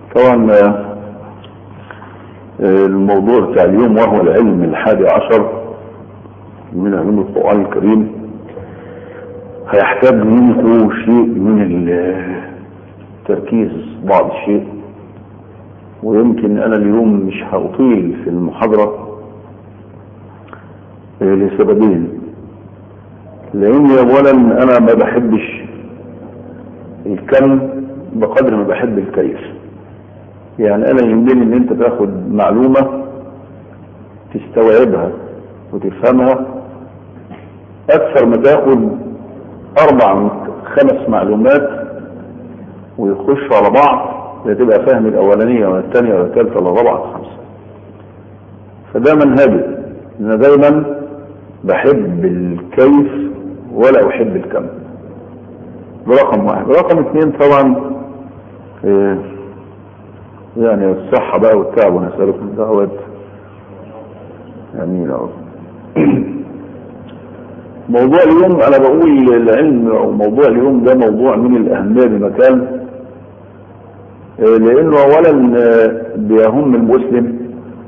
طبعا آه، الموضوع بتاع اليوم وهو العلم الحادي عشر من علوم القرآن الكريم هيحتاج منكم شيء من التركيز بعض الشيء ويمكن انا اليوم مش هأطيل في المحاضرة آه، لسببين لاني اولا انا ما بحبش الكم بقدر ما بحب الكيف يعني انا يهمني ان انت تاخد معلومة تستوعبها وتفهمها اكثر ما تاخد اربع خمس معلومات ويخشوا على بعض لا تبقى فاهم الاولانية ولا الثانية ولا الثالثة ولا الرابعة ولا الخامسة فده منهجي انا دايما بحب الكيف ولا احب الكم ده رقم واحد رقم اثنين طبعا إيه يعني الصحة بقى والتعب ونسألكم الدعوات امين يا رب موضوع اليوم انا بقول العلم او موضوع اليوم ده موضوع من الاهمية بمكان إيه لانه اولا بيهم المسلم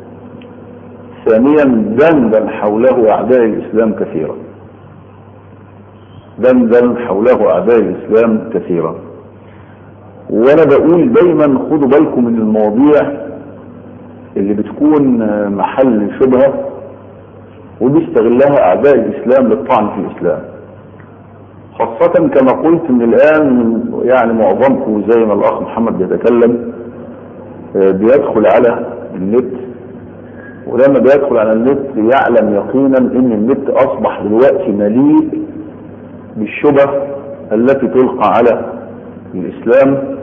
ثانيا دندن حوله اعداء الاسلام كثيرا دندن حوله اعداء الاسلام كثيرا وانا بقول دايما خدوا بالكم من المواضيع اللي بتكون محل شبهة وبيستغلها اعداء الاسلام للطعن في الاسلام خاصة كما قلت من الان يعني معظمكم زي ما الاخ محمد بيتكلم بيدخل على النت ولما بيدخل على النت يعلم يقينا ان النت اصبح دلوقتي مليء بالشبه التي تلقى على الاسلام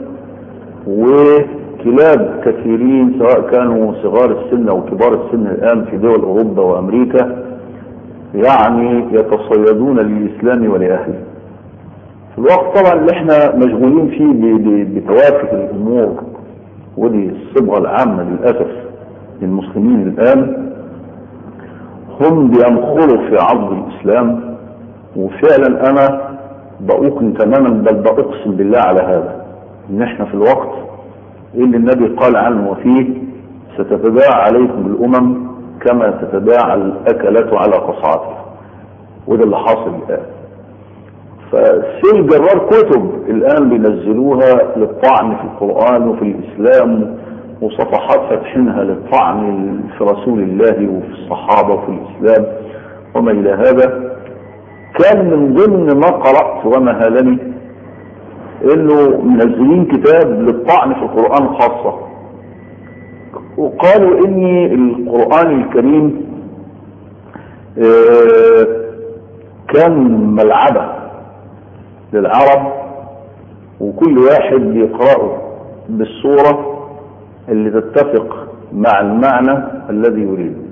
وكلاب كثيرين سواء كانوا صغار السن او كبار السن الان في دول اوروبا وامريكا يعني يتصيدون للاسلام ولاهله في الوقت طبعا اللي احنا مشغولين فيه بتوافق الامور ودي الصبغه العامه للاسف للمسلمين الان هم بينخروا في عرض الاسلام وفعلا انا بأوقن تماما بل بأقسم بالله على هذا ان احنا في الوقت اللي النبي قال عنه وفيه ستتباع عليكم الامم كما تتباع الاكلة على قصعتها وده اللي حاصل الان فسيل جرار كتب الان بينزلوها للطعن في القرآن وفي الاسلام وصفحات فاتحينها للطعن في رسول الله وفي الصحابة وفي الاسلام وما الى هذا كان من ضمن ما قرأت وما هالني انه منزلين كتاب للطعن في القرآن خاصة وقالوا ان القرآن الكريم كان ملعبة للعرب وكل واحد بيقرأه بالصورة اللي تتفق مع المعنى الذي يريده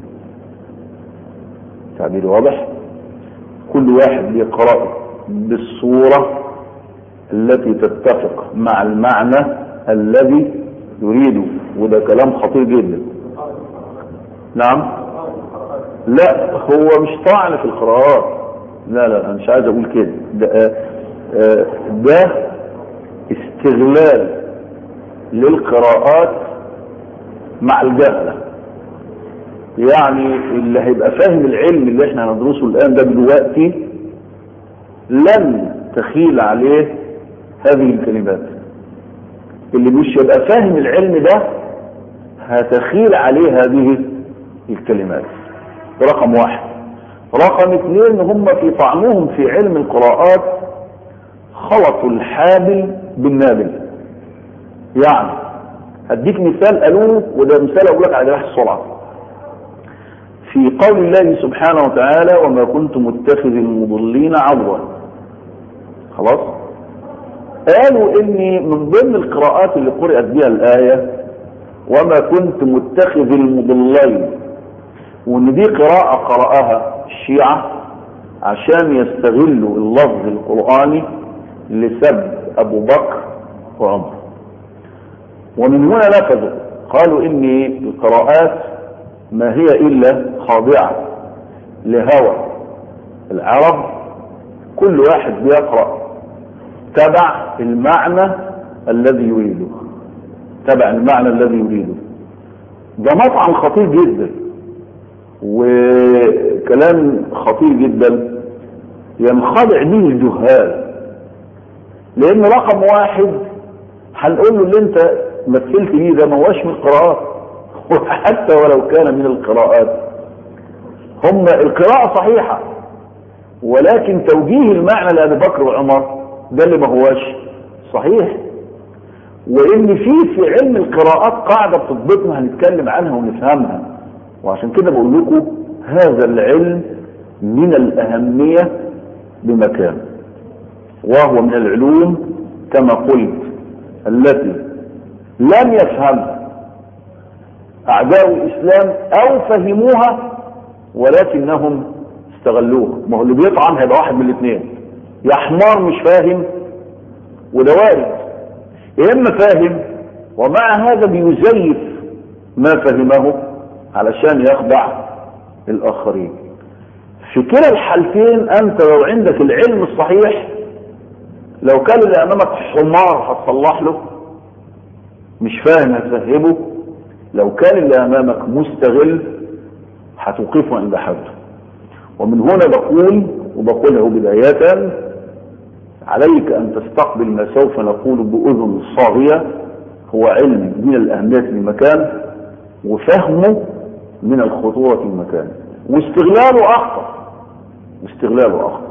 تعبير واضح كل واحد بيقرأه بالصورة التي تتفق مع المعنى الذي يريده وده كلام خطير جدا نعم لا هو مش طعن في القراءات لا لا انا مش عايز اقول كده ده, ده استغلال للقراءات مع الجهله يعني اللي هيبقى فاهم العلم اللي احنا هندرسه الان ده دلوقتي لن تخيل عليه هذه الكلمات اللي مش يبقى فاهم العلم ده هتخيل عليه هذه الكلمات رقم واحد رقم اثنين هم في طعمهم في علم القراءات خلطوا الحابل بالنابل يعني هديك مثال قالوه وده مثال اقول لك على جراح السرعه في قول الله سبحانه وتعالى وما كنت متخذ المضلين عضوا خلاص قالوا ان من ضمن القراءات اللي قرأت بها الآية وما كنت متخذ المضلين وان دي قراءة قرأها الشيعة عشان يستغلوا اللفظ القرآني لسب ابو بكر وعمر ومن هنا نفذوا قالوا ان القراءات ما هي الا خاضعة لهوى العرب كل واحد بيقرأ تبع المعنى الذي يريده تبع المعنى الذي يريده ده مطعم خطير جدا وكلام خطير جدا ينخدع به الجهال لان رقم واحد هنقول له اللي انت مثلت بيه ده ما هوش من القراءات وحتى ولو كان من القراءات هم القراءة صحيحة ولكن توجيه المعنى لأبي بكر وعمر ده اللي ما هوش صحيح وإن في في علم القراءات قاعدة بتضبطنا هنتكلم عنها ونفهمها وعشان كده بقول لكم هذا العلم من الأهمية بمكان وهو من العلوم كما قلت التي لم يفهمها أعداء الإسلام أو فهموها ولكنهم استغلوها ما هو اللي بيطعن هيبقى واحد من الاثنين يا حمار مش فاهم وده وارد يا اما فاهم ومع هذا بيزيف ما فهمه علشان يخدع الاخرين في كلا الحالتين انت لو عندك العلم الصحيح لو كان اللي امامك حمار هتصلح له مش فاهم هتفهمه لو كان اللي امامك مستغل هتوقفه عند حده ومن هنا بقول وبقوله بداية عليك أن تستقبل ما سوف نقول بأذن صاغية هو علم من الأهمية للمكان وفهمه من الخطورة المكان واستغلاله أخطر واستغلاله أخطر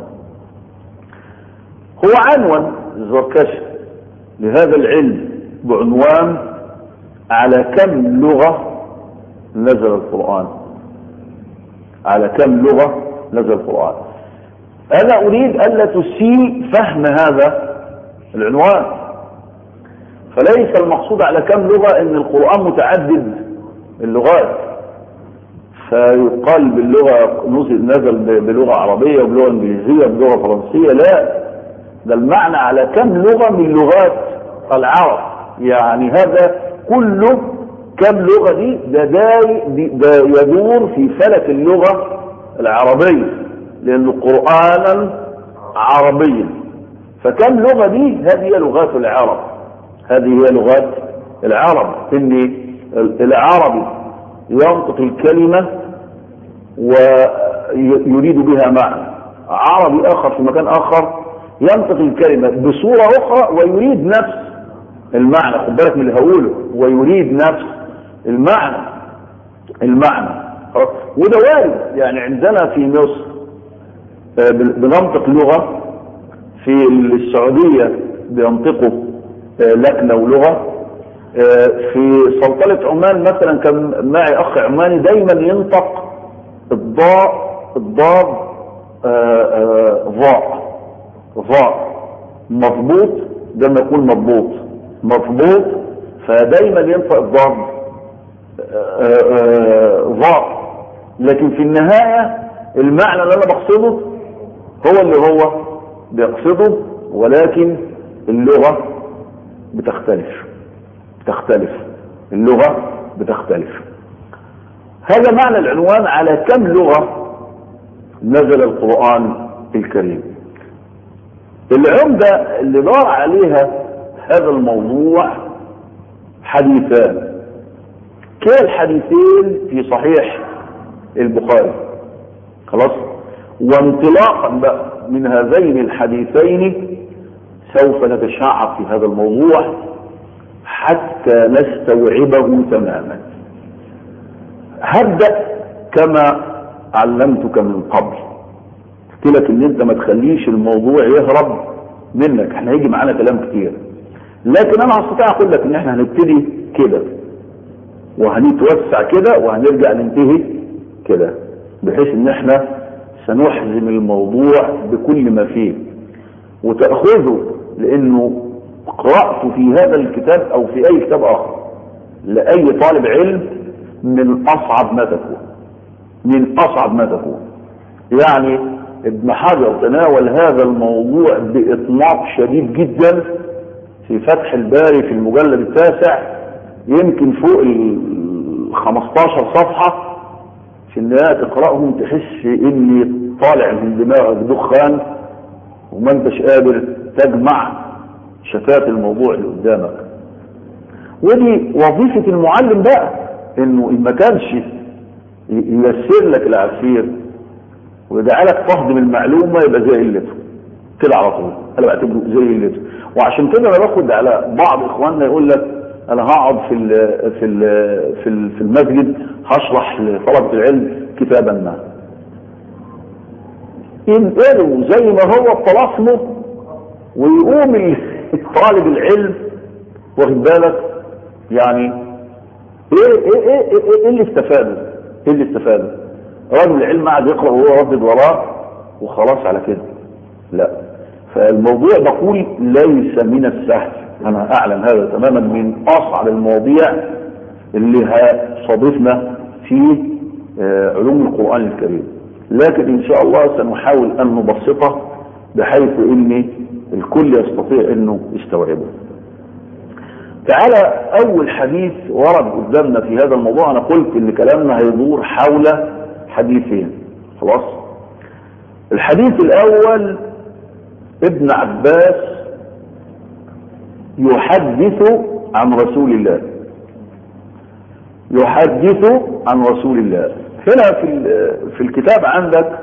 هو عنوان الزركشي لهذا العلم بعنوان على كم لغة نزل القرآن على كم لغة نزل القرآن أنا أريد ألا تسيء فهم هذا العنوان فليس المقصود على كم لغة أن القرآن متعدد اللغات فيقال باللغة نزل بلغة عربية وبلغة إنجليزية وبلغة فرنسية لا ده المعنى على كم لغة من لغات العرب يعني هذا كله كم لغة دي ده, داي ده يدور في فلك اللغة العربية لأنه قرآنا عربيا فكم لغة دي هذه هي لغات العرب هذه هي لغات العرب ان العربي ينطق الكلمة ويريد بها معنى عربي آخر في مكان آخر ينطق الكلمة بصورة أخرى ويريد نفس المعنى خد بالك من اللي هقوله ويريد نفس المعنى المعنى وده وارد يعني عندنا في مصر بننطق لغة في السعودية بينطقوا لكنة ولغة في سلطنة عمان مثلا كان معي أخ عماني دايما ينطق الضاء الضاد ضاء ضاء مضبوط ده ما يكون مضبوط مضبوط فدايما ينطق الضاد ضاء لكن في النهاية المعنى اللي انا بقصده هو اللي هو بيقصده ولكن اللغة بتختلف تختلف اللغة بتختلف هذا معنى العنوان على كم لغة نزل القرآن الكريم العمدة اللي دار عليها هذا الموضوع حديثان كلا الحديثين في صحيح البخاري خلاص وانطلاقا بقى من هذين الحديثين سوف نتشعب في هذا الموضوع حتى نستوعبه تماما هبدأ كما علمتك من قبل قلت لك ان انت ما تخليش الموضوع يهرب منك احنا هيجي معانا كلام كتير لكن انا هستطيع اقول لك ان احنا هنبتدي كده وهنتوسع كده وهنرجع ننتهي كده بحيث ان احنا سنحزم الموضوع بكل ما فيه وتأخذه لانه قرأت في هذا الكتاب او في اي كتاب اخر لأي طالب علم من اصعب ما تكون من اصعب ما تكون يعني ابن حجر تناول هذا الموضوع باطلاق شديد جدا في فتح الباري في المجلد التاسع يمكن فوق ال 15 صفحة في النهاية تقرأهم تحس اني طالع من دماغك دخان وما انتش قادر تجمع شتات الموضوع اللي قدامك ودي وظيفة المعلم بقى انه ما كانش ييسر لك العسير ويجعلك تهضم المعلومة يبقى زي قلته كده على طول انا بعتبره زي قلته وعشان كده انا باخد على بعض اخواننا يقول لك انا هقعد في ال في ال في ال في المسجد هشرح لطلبة العلم كتابا ما ينقلوا زي ما هو الطلاسمه ويقوم طالب العلم واخد بالك يعني ايه ايه ايه ايه, إيه اللي استفاده؟ ايه اللي استفاده؟ راجل العلم قاعد يقرا وهو ردد وراه وخلاص على كده لا فالموضوع بقول ليس من السهل انا اعلم هذا تماما من اصعب المواضيع اللي هتصادفنا في علوم القران الكريم لكن ان شاء الله سنحاول ان نبسطه بحيث ان الكل يستطيع انه يستوعبه تعالى اول حديث ورد قدامنا في هذا الموضوع انا قلت ان كلامنا هيدور حول حديثين خلاص الحديث الاول ابن عباس يحدث عن رسول الله يحدث عن رسول الله هنا في في الكتاب عندك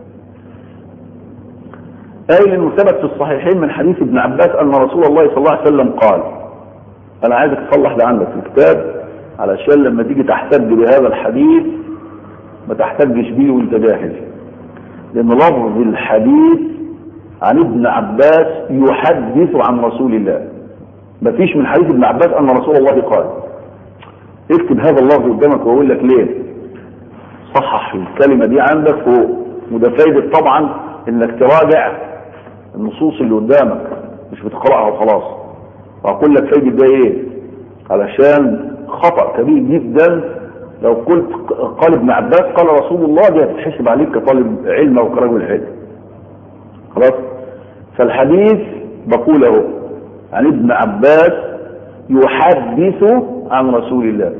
قايل انه ثبت في الصحيحين من حديث ابن عباس ان رسول الله صلى الله عليه وسلم قال انا عايزك تصلح ده عندك في الكتاب علشان لما تيجي تحتج بهذا الحديث ما تحتجش بيه وانت جاهز لان لفظ الحديث عن ابن عباس يحدث عن رسول الله ما فيش من حديث ابن عباس ان رسول الله قال اكتب هذا اللفظ قدامك واقول لك ليه صحح الكلمه دي عندك فوق وده فايده طبعا انك تراجع النصوص اللي قدامك مش بتقراها وخلاص واقول لك فايده ده ايه علشان خطا كبير جدا لو قلت قال ابن عباس قال رسول الله دي هتتحسب عليك كطالب علم او كرجل علم خلاص فالحديث بقوله عن ابن عباس يحدث عن رسول الله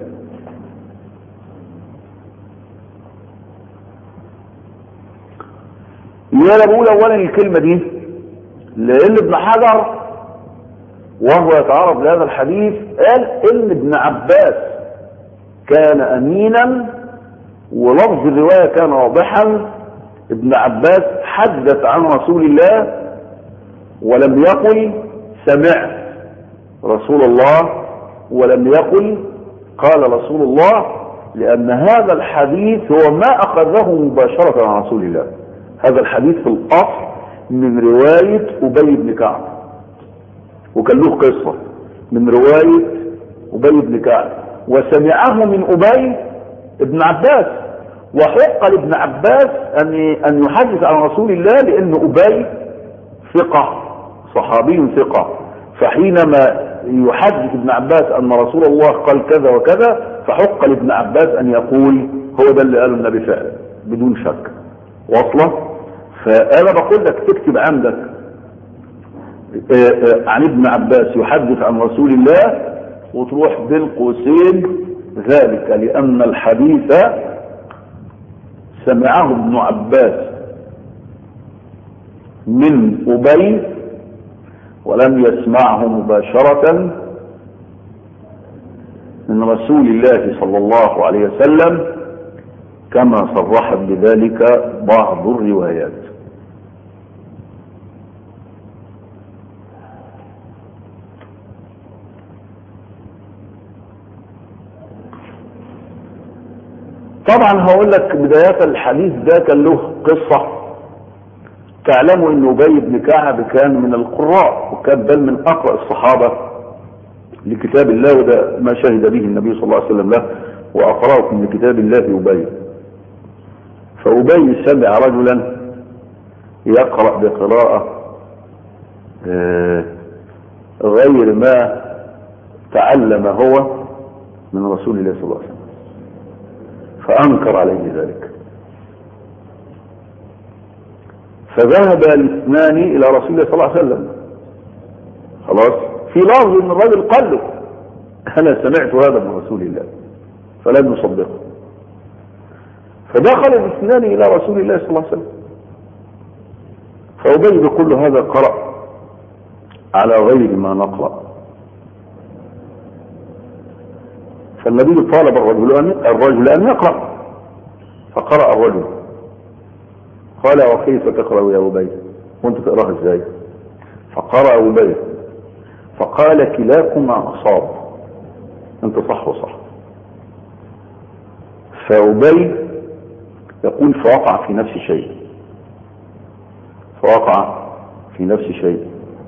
ليه انا بقول اولا الكلمه دي لان ابن حجر وهو يتعرض لهذا الحديث قال ان ابن عباس كان امينا ولفظ الروايه كان واضحا ابن عباس حدث عن رسول الله ولم يقل سمعت رسول الله ولم يقل قال رسول الله لأن هذا الحديث هو ما أخذه مباشرة عن رسول الله هذا الحديث في الأصل من رواية أبي بن كعب وكان له قصة من رواية أبي بن كعب وسمعه من أبي بن عباس وحق لابن عباس أن أن يحدث عن رسول الله لأن أبي ثقة صحابي ثقة فحينما يحدث ابن عباس أن رسول الله قال كذا وكذا فحق لابن عباس أن يقول هو ده اللي قاله النبي فعلا بدون شك واصلة فأنا بقول لك تكتب عندك عن ابن عباس يحدث عن رسول الله وتروح بين قوسين ذلك لأن الحديث سمعه ابن عباس من أبي ولم يسمعه مباشرة من رسول الله صلى الله عليه وسلم كما صرحت بذلك بعض الروايات طبعا هقول لك بداية الحديث ده كان له قصة تعلموا ان ابي بن كعب كان من القراء وكان بل من اقرا الصحابه لكتاب الله وده ما شهد به النبي صلى الله عليه وسلم له واقراكم لكتاب الله ابي فابي سمع رجلا يقرا بقراءه غير ما تعلم هو من رسول الله صلى الله عليه وسلم فانكر عليه ذلك فذهب الاثنان الى رسول الله صلى الله عليه وسلم خلاص في لفظ ان الرجل قال له انا سمعت هذا من رسول الله فلم يصدقه فدخل الاثنان الى رسول الله صلى الله عليه وسلم فأبي بكل هذا قرأ على غير ما نقرأ فالنبي طالب الرجل أن الرجل أن يقرأ فقرأ الرجل قال وكيف تقرأ يا أبي وانت تقرأها ازاي فقرأ أبي فقال كلاكما أصاب انت صح وصح فأبي يقول فوقع في نفس شيء فوقع في نفس شيء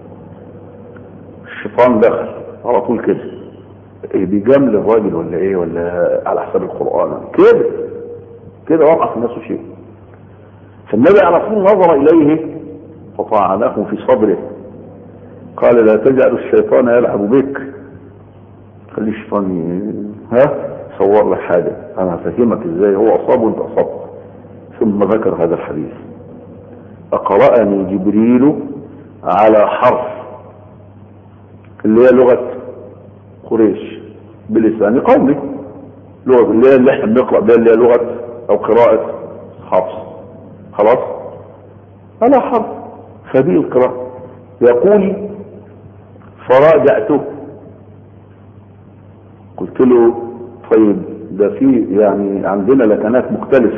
الشيطان دخل على طول كده إيه بيجامل الراجل ولا ايه ولا على حساب القرآن كده كده وقع في نفسه شيء فالنبي على طول نظر اليه فطعنه في صدره قال لا تجعل الشيطان يلعب بك خلي الشيطان ي- ها صور لك حاجة انا هفهمك ازاي هو اصاب وانت اصبت ثم ذكر هذا الحديث فقرأني جبريل على حرف اللي هي لغة قريش بلسان قومه لغة اللي هي اللي احنا بنقرأ بها اللي هي لغة او قراءة حفص خلاص على حرف فدي القراءة يقول فراجعته قلت له طيب ده في يعني عندنا لكنات مختلفة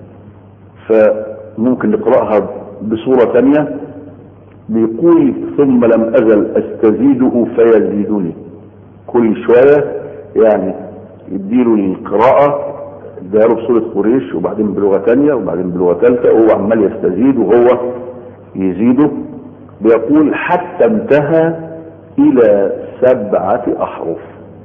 فممكن نقرأها بصورة ثانية بيقول ثم لم أزل أستزيده فيزيدني كل شوية يعني يديله القراءة اداله بصورة قريش وبعدين بلغة تانية وبعدين بلغة ثالثة وهو عمال يستزيد وهو يزيده بيقول حتى انتهى إلى سبعة أحرف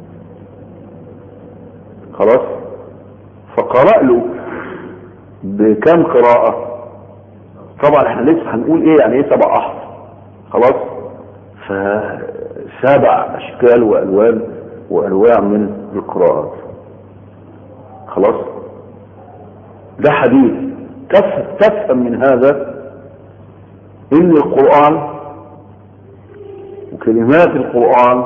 خلاص فقرأ له بكم قراءة طبعا احنا لسه هنقول ايه يعني ايه سبع احرف خلاص فسبع اشكال والوان وانواع من القراءات خلاص ده حديث تف- تفهم من هذا ان القرآن وكلمات القرآن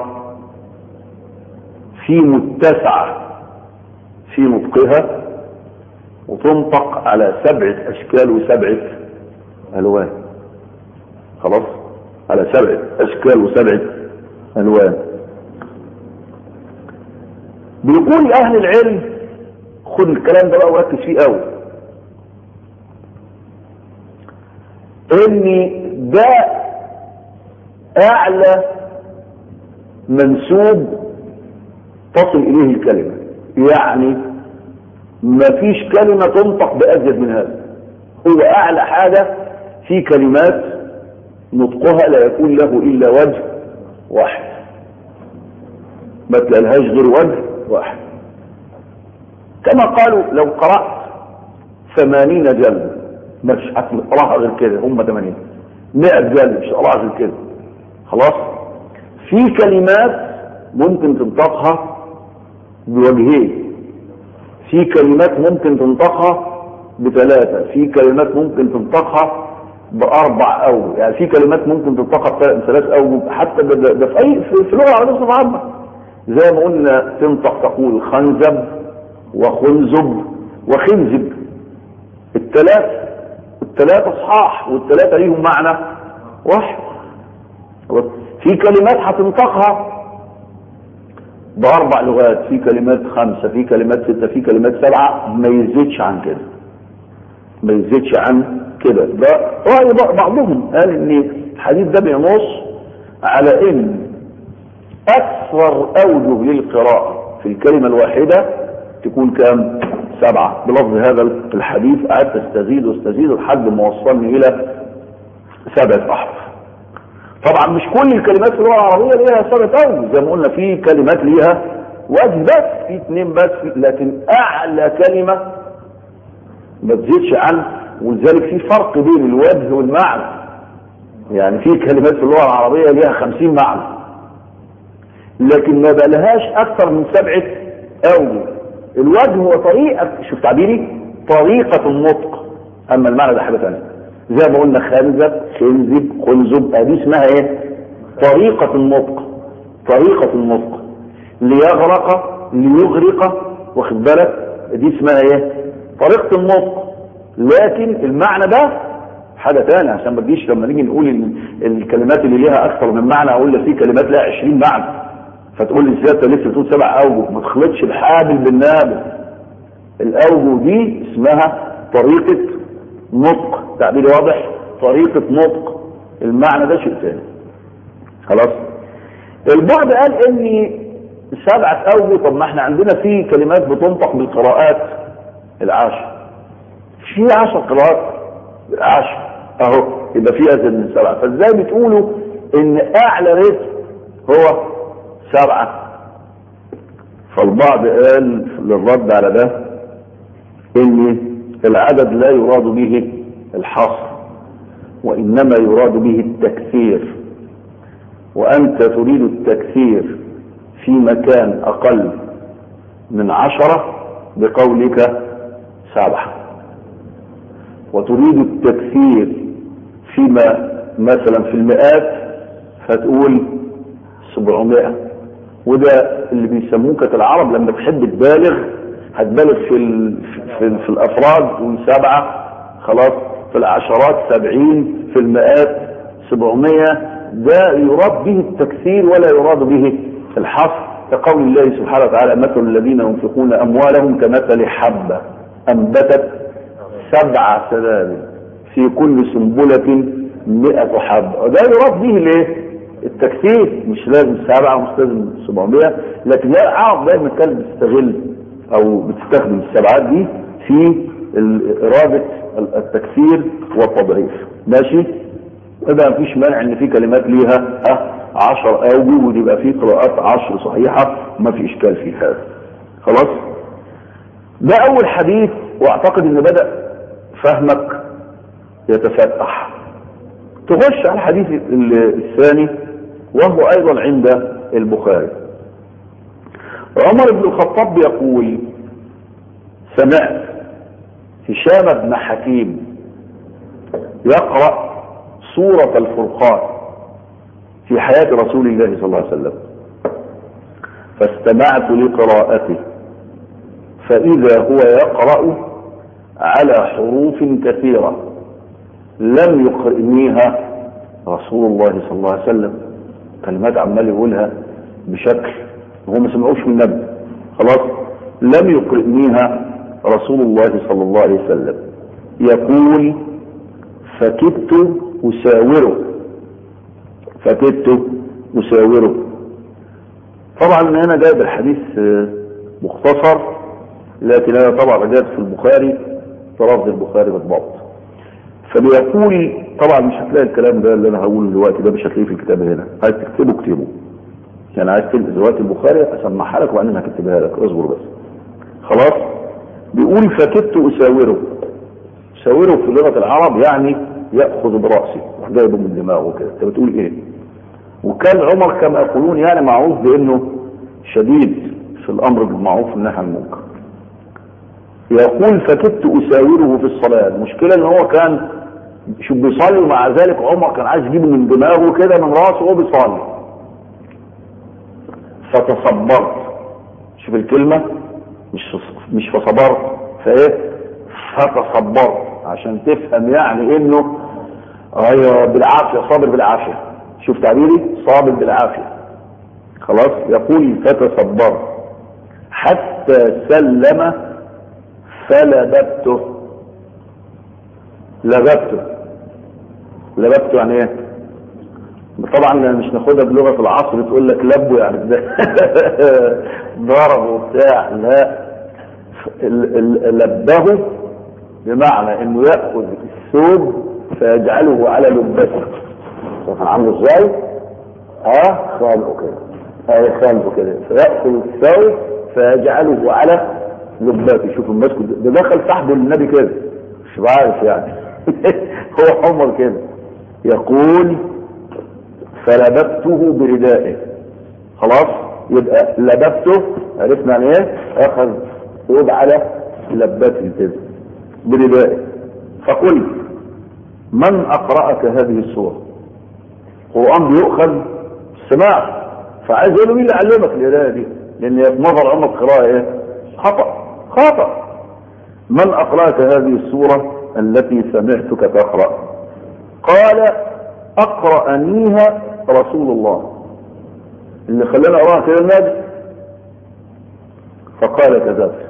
في متسعة في نطقها وتنطق على سبعة أشكال وسبعة ألوان خلاص على سبعة أشكال وسبعة ألوان بيقول أهل العلم خد الكلام ده بقى وركز فيه قوي ان ده اعلى منسوب تصل اليه الكلمة يعني ما فيش كلمة تنطق بأزيد من هذا هو اعلى حاجة في كلمات نطقها لا يكون له الا وجه واحد ما تلاقيلهاش غير وجه واحد كما قالوا لو قرأت ثمانين جلد مش هتقراها غير كده هم ثمانين مئة جلد مش هتقراها غير كده خلاص في كلمات ممكن تنطقها بوجهين في كلمات ممكن تنطقها بثلاثة في كلمات ممكن تنطقها بأربع أو يعني في كلمات ممكن تنطقها بثلاث أو حتى ده, ده, ده في أي في, في اللغة العربية بصفة عامة زي ما قلنا تنطق تقول خنزب وخنزب وخنزب الثلاث الثلاثة صحاح والثلاثة ليهم معنى واحد في كلمات هتنطقها بأربع لغات في كلمات خمسة في كلمات ستة في كلمات سبعة ما يزيدش عن كده ما يزيدش عن كده ده رأي بعضهم قال ان الحديث ده بينص على ان اكثر اوجه للقراءة في الكلمة الواحدة تكون كام سبعة بلفظ هذا الحديث قعدت استزيد واستزيد لحد ما وصلني الى سبعة احرف طبعا مش كل الكلمات في اللغة العربية ليها سبعة اوجه زي ما قلنا في كلمات ليها وجه بس في اثنين بس في لكن اعلى كلمة ما تزيدش عن ولذلك في فرق بين الوجه والمعنى يعني في كلمات في اللغة العربية ليها خمسين معنى لكن ما بلهاش اكثر من سبعة اوجه الوجه هو طريقة شوف تعبيري طريقة النطق اما المعنى ده حاجة ثانيه زي ما قلنا خنزب خنزب خنزب ادي اسمها ايه طريقة النطق طريقة النطق ليغرق ليغرق واخد بالك دي اسمها ايه طريقة النطق لكن المعنى ده حاجة تانية عشان ما تجيش لما نيجي نقول الكلمات اللي ليها اكثر من معنى اقول لك في كلمات لها 20 معنى فتقول لي سيادة لسه بتقول سبع اوجه ما تخلطش الحابل بالنابل الاوجه دي اسمها طريقة نطق تعبير واضح طريقة نطق المعنى ده شيء ثاني خلاص البعض قال ان سبعة اوجه طب ما احنا عندنا في كلمات بتنطق بالقراءات العشر في عشر قراءات عشر اهو يبقى في ازيد من سبعة فازاي بتقولوا ان اعلى رتم هو سبعة فالبعض قال للرد على ده ان العدد لا يراد به الحصر وانما يراد به التكثير وانت تريد التكثير في مكان اقل من عشرة بقولك سبعة وتريد التكثير فيما مثلا في المئات فتقول سبعمائة وده اللي بيسموه كانت العرب لما تحب تبالغ هتبالغ في, ال... في, في الافراد تقول سبعة خلاص في العشرات سبعين في المئات سبعمية ده يراد به التكثير ولا يراد به الحصر كقول الله سبحانه وتعالى مثل الذين ينفقون اموالهم كمثل حبة انبتت سبع سنابل في كل سنبلة مئة حبة وده يراد به ليه التكثير مش لازم سبعة مش لازم سبعمية لكن هي العرب دايما كانت بتستغل او بتستخدم السبعات دي في إرادة التكثير والتضعيف ماشي وده مفيش مانع ان في كلمات ليها اه عشر اوجه ويبقى في قراءات عشر صحيحة ما في اشكال في هذا خلاص ده اول حديث واعتقد ان بدأ فهمك يتفتح تخش على الحديث الثاني وهو ايضا عند البخاري عمر بن الخطاب يقول سمعت هشام بن حكيم يقرأ سورة الفرقان في حياة رسول الله صلى الله عليه وسلم فاستمعت لقراءته فإذا هو يقرأ على حروف كثيرة لم يقرئنيها رسول الله صلى الله عليه وسلم كلمات عمال يقولها بشكل هو ما سمعوش من النبي خلاص لم يقرئنيها رسول الله صلى الله عليه وسلم يقول فكدت أساوره فكدت أساوره طبعا هنا جايب الحديث مختصر لكن هذا طبعا جاءت في البخاري طرف البخاري بالضبط فبيقول طبعا مش هتلاقي الكلام ده اللي انا هقوله دلوقتي ده مش هتلاقيه في الكتاب هنا عايز تكتبه اكتبه يعني عايز تلقى دلوقتي البخاري اسمعها لك وبعدين هكتبها لك اصبر بس خلاص بيقول فكدت اساوره اساوره في لغه العرب يعني ياخذ براسي جايبه من دماغه كده انت بتقول ايه وكان عمر كما يقولون يعني معروف بانه شديد في الامر بالمعروف والنهي عن المنكر يقول فكدت اساوره في الصلاه المشكله ان هو كان شو بيصلي ومع ذلك عمر كان عايز يجيبه من دماغه كده من راسه وهو بيصلي فتصبرت شوف الكلمه مش مش فصبرت فايه فتصبرت عشان تفهم يعني انه ايوه بالعافيه صابر بالعافيه شوف تعبيري صابر بالعافيه خلاص يقول فتصبرت حتى سلم فلببته لببته لببته يعني ايه طبعا مش ناخدها بلغه العصر تقول لك لبه يعني ده ضرب وبتاع لا لبه بمعنى انه ياخذ الثوب فيجعله على لبته شوف عامله ازاي اه خالقه كده اي خالقه كده فياخذ الثوب فيجعله على لباته شوف المسك ده دخل صاحبه للنبي كده مش عارف يعني هو عمر كده يقول فلببته بردائه خلاص يبقى لببته عرفنا يعني ايه اخذ ثوب على لبته كده بردائه فقلت من اقرأك هذه السورة القرآن بيؤخذ السماع فعايز يقول له مين اللي علمك القراءة دي لان هي في نظر عمر قراءة ايه خطأ خطأ من اقرأك هذه السورة التي سمعتك تقرأ قال اقرأنيها رسول الله اللي خلاني اقراها كده النبي فقال كذبت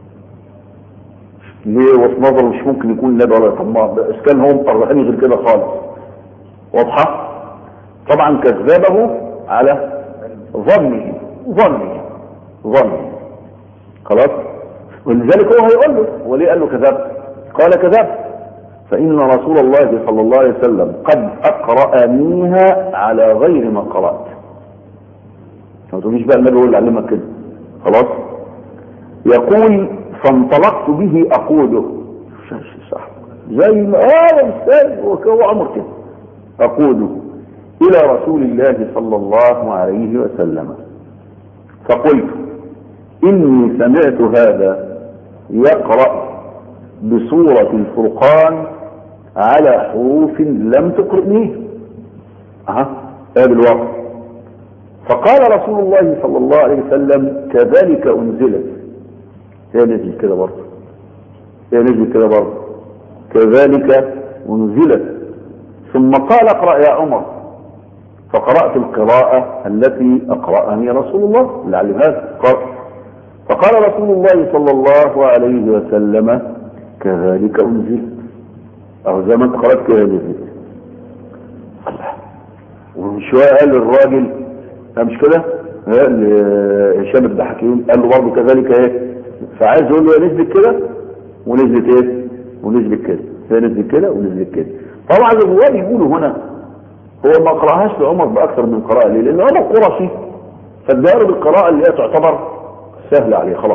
ليه وفي نظره مش ممكن يكون النبي ولا طماع بس كان هو مقرهني غير كده خالص واضحه طبعا كذبه على ظنه ظنه ظنه خلاص ولذلك هو هيقول له وليه قال له كذبت قال كذبت فإن رسول الله صلى الله عليه وسلم قد أقرأنيها على غير ما قرأت ما تقوليش بقى النبي هو اللي علمك كده خلاص يقول فانطلقت به أقوله صح زي ما اه مستاذ هو عمر كده أقوله إلى رسول الله صلى الله عليه وسلم فقلت إني سمعت هذا يقرأ بصورة الفرقان على حروف لم تقرئنيه أها هذا الوقت فقال رسول الله صلى الله عليه وسلم كذلك أنزلت هي نزل كده برضه هي نزل كده برضه كذلك أنزلت ثم قال اقرأ يا عمر فقرأت القراءة التي أقرأني رسول الله اللي علمها قرأ فقال رسول الله صلى الله عليه وسلم كذلك أنزل أو زي ما أنت قرأت كده نزل الله وشوية قال للراجل لا مش كده هشام بن حكيم قال له برضه كذلك ايه فعايز يقول له نزلت كده ونزلت ايه ونزلت كده هي نزلت كده ونزلت كده طبعا اللي هو بيقولوا هنا هو ما قراهاش لعمر باكثر من قراءه ليه؟ لان عمر قرشي فاداله بالقراءه اللي هي تعتبر سهله عليه خلاص.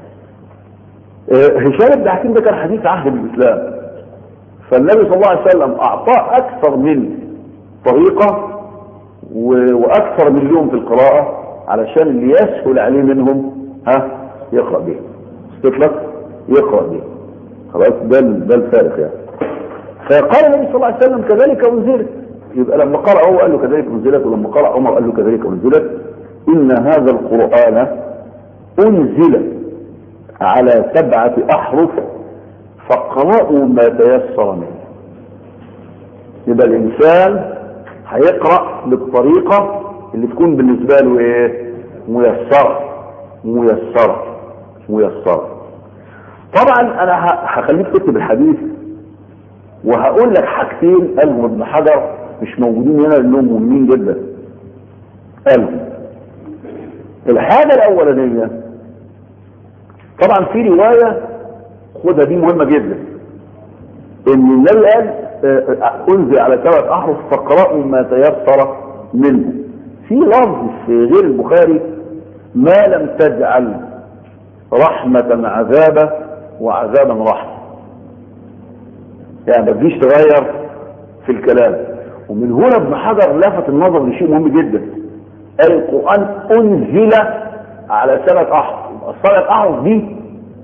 هشام بن حكيم ده كان حديث عهد بالاسلام. فالنبي صلى الله عليه وسلم اعطاه اكثر من طريقه واكثر من يوم في القراءه علشان اللي يسهل عليه منهم ها يقرا به. استطلق يقرا به. خلاص ده ده الفارق يعني. فقال النبي صلى الله عليه وسلم كذلك انزلت يبقى لما قرأ هو قال له كذلك انزلت ولما قرأ عمر قال له كذلك انزلت ان هذا القرآن انزل على سبعة احرف فاقرأوا ما تيسر منه يبقى الانسان هيقرأ بالطريقة اللي تكون بالنسبة له ايه ميسرة ميسرة ميسرة طبعا انا هخليك تكتب الحديث وهقول لك حاجتين قالهم ابن حجر مش موجودين هنا لانهم مهمين جدا قالهم الحاجة الأولانية طبعا في رواية خدها دي مهمة جدا ان النبي قال انزل على سبعة احرف فاقرأوا ما تيسر منه في لفظ في غير البخاري ما لم تجعل رحمة عذابا وعذابا رحمة يعني ما تجيش تغير في الكلام ومن هنا ابن حجر لفت النظر لشيء مهم جدا قال القرآن أنزل على سبعة أحرف السبعة أحرف دي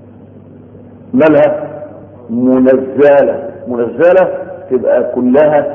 مالها منزلة منزلة تبقى كلها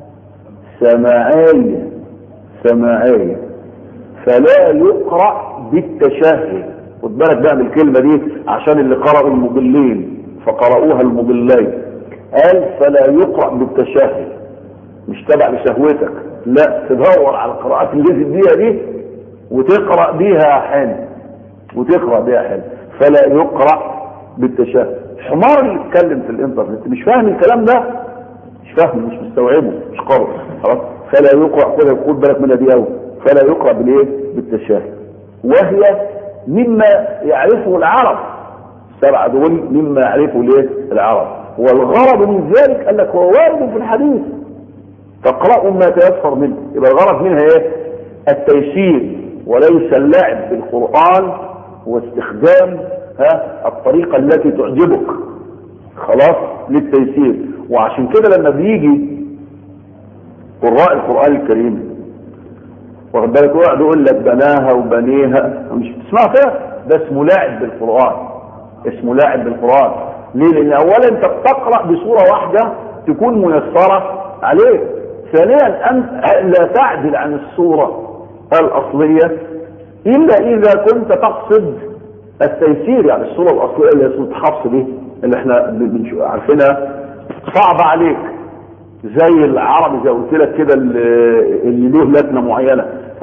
سماعية سماعية فلا يقرأ بالتشهد خد بالك بقى من الكلمة دي عشان اللي قرأوا المضلين فقرأوها المضلين قال فلا يقرأ بالتشهد مش تبع لشهوتك لا تدور على القراءات اللي نزل بيها دي وتقرأ بيها حين وتقرأ بيها حين فلا يقرأ بالتشهد حمار اللي يتكلم في الانترنت مش فاهم الكلام ده مش فاهم مش مستوعبه مش قارئ خلاص فلا يقرأ خد خد بالك منها دي قوي فلا يقرأ بالايه بالتشهد وهي مما يعرفه العرب السبعة دول مما يعرفه الايه العرب والغرض من ذلك قال لك هو وارد في الحديث فاقرأوا ما تيسر منه يبقى الغرض منها ايه التيسير وليس اللعب بالقرآن واستخدام ها الطريقة التي تعجبك خلاص للتيسير وعشان كده لما بيجي قراء القرآن الكريم واخد بالك يقعد يقول لك بناها وبنيها مش بتسمعها كده ده اسمه لاعب بالقرآن اسمه لاعب بالقرآن ليه لان اولا انت بتقرأ بصورة واحدة تكون ميسرة عليك ثانيا انت لا تعدل عن الصورة الاصلية الا اذا كنت تقصد التيسير يعني الصورة الاصلية اللي هي صورة حفص دي اللي احنا عارفينها صعبة عليك زي العربي زي قلت لك كده اللي له لكنه معينه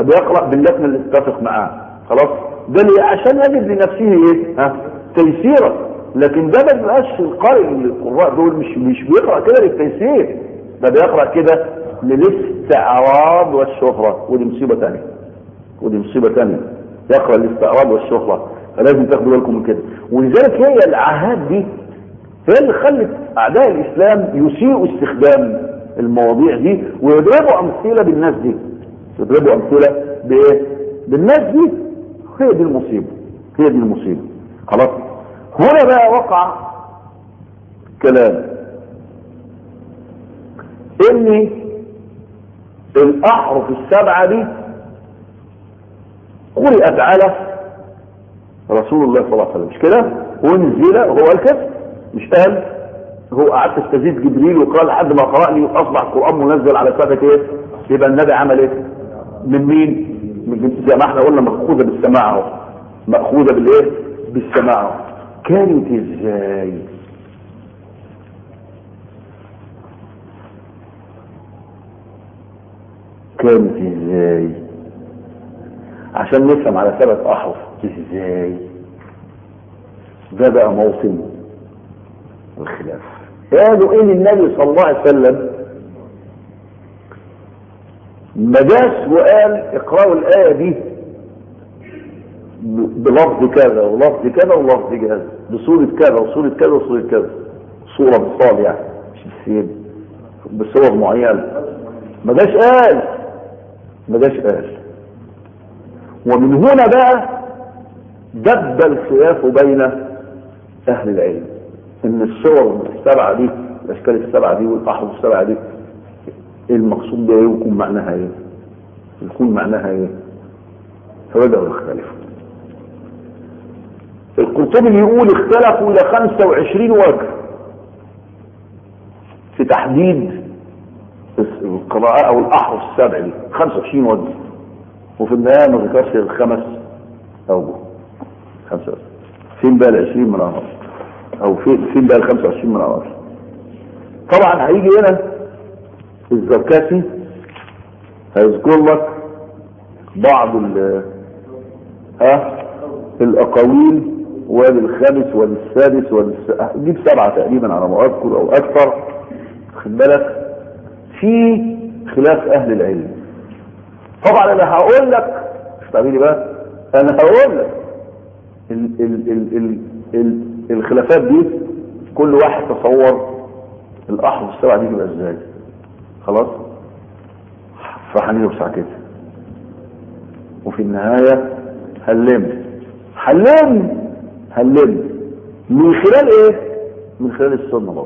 بيقرأ باللكنة اللي اتفق معاه خلاص ده اللي عشان يجد لنفسه ايه ها تيسيرا لكن ده ما بيبقاش القارئ القراء دول مش مش بيقرأ كده للتيسير ده بيقرأ كده للاستعراض والشهرة ودي مصيبة تانية ودي مصيبة تانية يقرأ الاستعراض والشهرة فلازم تاخدوا بالكم من كده ولذلك هي العاهات دي هي اللي خلت اعداء الاسلام يسيئوا استخدام المواضيع دي ويضربوا امثله بالناس دي يضربوا امثله بايه بالناس دي هي دي المصيبه هي دي المصيبه خلاص هنا بقى وقع كلام ان الاحرف السبعه دي قرأت على رسول الله صلى الله عليه وسلم مش كده وانزل هو قال كده مش قال هو قعدت استزيد جبريل وقال لحد ما قرأني واصبح القرآن منزل على سبك ايه يبقى النبي عمل ايه من مين من زي ما احنا قلنا مأخوذة بالسماع اهو مأخوذة بالايه بالسماع كانت ازاي كانت ازاي عشان نفهم على سبب احرف ازاي ده بقى موطن الخلاف قالوا ان النبي صلى الله عليه وسلم ما جاش وقال اقرأوا الآية دي بلفظ كذا ولفظ كذا ولفظ كذا بصورة كذا وصورة كذا وصورة كذا صورة بالصال يعني مش بالسين بصور معينة ما جاش قال ما جاش قال ومن هنا بقى دب الخلاف بين اهل العلم ان الصور السبعه دي الاشكال السبعه دي والاحرف السبعه دي ايه المقصود بها ايه ويكون معناها ايه يكون معناها ايه فبداوا يختلفوا القرطبي يقول اختلفوا الى 25 وجه في تحديد القراءة او الاحرف السبع دي 25 وجه وفي النهاية ما ذكرش الخمس اوجه خمسة فين بقى ال 20 من العشر او فين فين بقى ال 25 من العشر طبعا هيجي هنا الزركاتي هيذكر لك بعض ال ها الاقاويل وللخامس وللسادس وللس... جيب سبعه تقريبا على ما اذكر او اكثر خد بالك في خلاف اهل العلم طبعا انا هقول لك مش تعبيري بقى انا هقول لك ال ال ال ال ال الخلافات دي كل واحد تصور الاحرف السبعه دي تبقى ازاي خلاص فهنرسع كده وفي النهايه هنلم هنلم هنلم من خلال ايه من خلال السنه برضه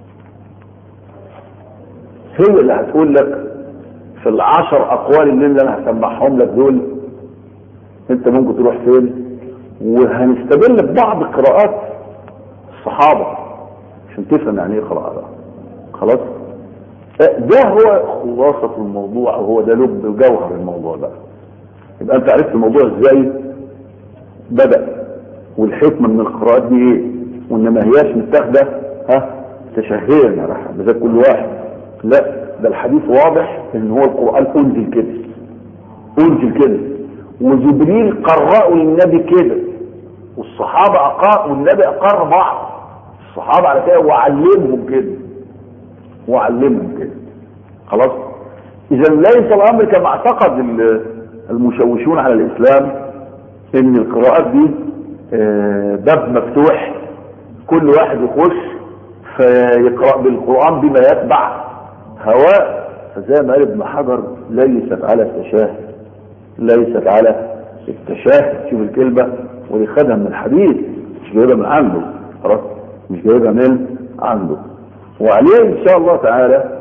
هي اللي هتقول لك في العشر اقوال اللي انا هسمعهم لك دول انت ممكن تروح فين وهنستدل ببعض قراءات الصحابة عشان تفهم يعني ايه قراءة بقى خلاص ده هو خلاصة الموضوع وهو ده لب جوهر الموضوع ده يبقى انت عرفت الموضوع ازاي بدأ والحكمة من القراءات دي ايه وان ما هياش متاخدة ها تشهيا يا رحمة ده كل واحد لا ده الحديث واضح ان هو القرآن انزل كده انزل كده وجبريل قرأوا للنبي كده والصحابة أقار والنبي أقر بعض الصحابة على كده وعلمهم كده وعلمهم كده خلاص إذا ليس الأمر كما اعتقد المشوشون على الإسلام إن القراءات دي باب مفتوح كل واحد يخش فيقرأ بالقرآن بما يتبع هواء فزي ما قال ابن حجر ليست على التشاهد ليست على التشاهد شوف الكلمة ودي خدها من الحديث مش جايبها من عنده خلاص مش جايبها من عنده وعليه ان شاء الله تعالى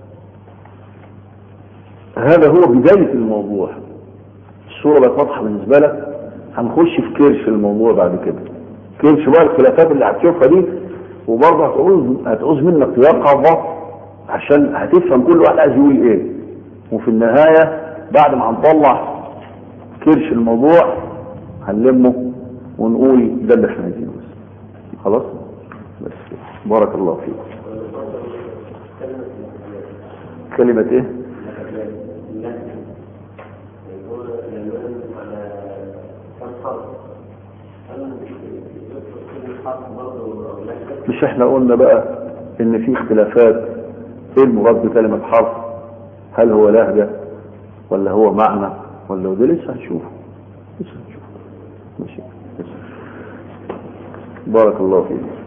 هذا هو بداية الموضوع الصورة بقت واضحة بالنسبة لك هنخش في كرش الموضوع بعد كده كرش بقى الخلافات اللي هتشوفها دي وبرضه هتعوز هتعوز منك يقظة عشان هتفهم كل واحد عايز يقول ايه وفي النهاية بعد ما هنطلع كرش الموضوع هنلمه ونقول ده اللي احنا عايزينه بس خلاص بس بارك الله فيك كلمة ايه مش احنا قلنا بقى ان في اختلافات ايه المراد بكلمة حرف هل هو لهجة ولا هو معنى ولا هو ده لسه هنشوفه لسه هنشوفه ماشي لسه. بارك الله فيك